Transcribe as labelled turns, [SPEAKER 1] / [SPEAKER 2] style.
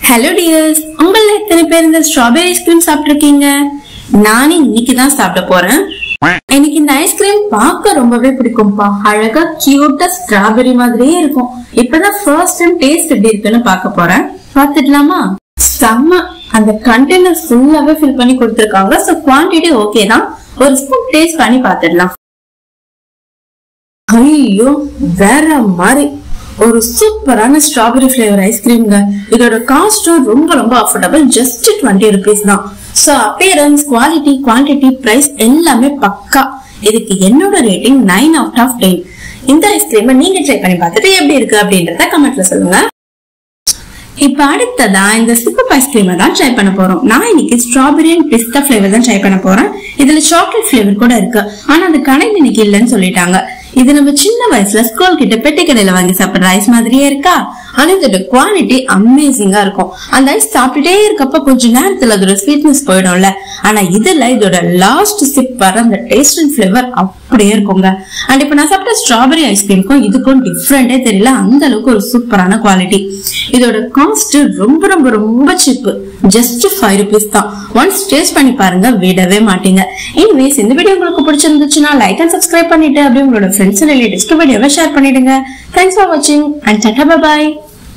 [SPEAKER 1] hello tears உங்கள எத்தனை பேர் இந்த ஸ்ட்ராபெரி ஐஸ்கிரீம் சாப்பிட்டிருக்கீங்க நானே இன்னைக்கு தான் சாப்பிட போறேன் எனக்கு இந்த ஐஸ்கிரீம் பார்க்க ரொம்பவே பிடிக்கும்பா அழகா கியூட்டா ஸ்ட்ராபெரி மாதிரியே இருக்கும் இப்பதான் ஃபர்ஸ்ட் டைம் டேஸ்ட் எப்படி இருக்குன்னு பார்க்க போறேன் பார்த்துடலாமா செம்ம அந்த கண்டெய்னர் ஃபுல்லாவே ஃபில் பண்ணி கொடுத்துருக்காங்க சோ குவான்டிட்டி ஓகே தான் ஒரு ஸ்பூன் டேஸ்ட் பண்ணி பார்த்துடலாம் ஐயோ வேற மாதிரி ஒரு சூப்பரான ஸ்ட்ராபெரி ஃபிளேவர் ஐஸ்கிரீம்ங்க இதோட காஸ்டும் ரொம்ப ரொம்ப அஃபோர்டபுள் ஜஸ்ட் டுவெண்ட்டி ருபீஸ் தான் so appearance quality quantity price எல்லாமே பக்கா இதுக்கு என்னோட rating nine out of ten இந்த ஐஸ்கிரீமை நீங்க ட்ரை பண்ணி பார்த்துட்டு எப்படி இருக்கு அப்படின்றத கமெண்ட்ல சொல்லுங்க இப்ப அடுத்ததா இந்த சிப்பப் ஐஸ்கிரீமை தான் ட்ரை பண்ண போறோம் நான் இன்னைக்கு ஸ்ட்ராபெரி அண்ட் பிஸ்தா ஃபிளேவர் தான் ட்ரை பண்ண போறேன் இதுல சாக்லேட் ஃபிளேவர் கூட இருக்கு ஆனா அது கடையில் இன்னைக்கு இல்லைன்னு சொல்லிட்டாங்க இது நம்ம சின்ன வயசுல ஸ்கூல் கிட்ட பெட்டி கடையில வாங்கி சாப்பிடுற ஐஸ் மாதிரியே இருக்கா ஆனா இதோட குவாலிட்டி அமேசிங்கா இருக்கும் அந்த ஐஸ் சாப்பிட்டுட்டே இருக்கப்ப கொஞ்ச நேரத்துல அதோட ஸ்வீட்னஸ் போயிடும்ல ஆனா இதுல இதோட லாஸ்ட் சிப் வர அந்த டேஸ்ட் அண்ட் ஃபிளேவர் அப்படியே இருக்குங்க அண்ட் இப்ப நான் சாப்பிட்ட ஸ்ட்ராபெரி ஐஸ்கிரீமுக்கும் இதுக்கும் டிஃப்ரெண்டே தெரியல அந்த அளவுக்கு ஒரு சூப்பரான குவாலிட்டி இதோட காஸ்ட் ரொம்ப ரொம்ப ரொம்ப சீப் ஜஸ்ட் ஃபைவ் ருபீஸ் தான் ஒன்ஸ் டேஸ்ட் பண்ணி பாருங்க விடவே மாட்டீங்க இனிவேஸ் இந்த வீடியோ உங்களுக்கு பிடிச்சிருந்துச்சுன்னா லைக் அண்ட் சப்ஸ்கிரைப் பண்ணிட்டு அப்படியே உங்களோட ஃப்ரெண்ட்ஸ் ரிலேட்டிவ்ஸ்க்கு வீடியோவை ஷேர் பண்ணிடுங்க தேங்க்ஸ் ஃபார் வாட்சிங் அண்ட் டாடா பாய்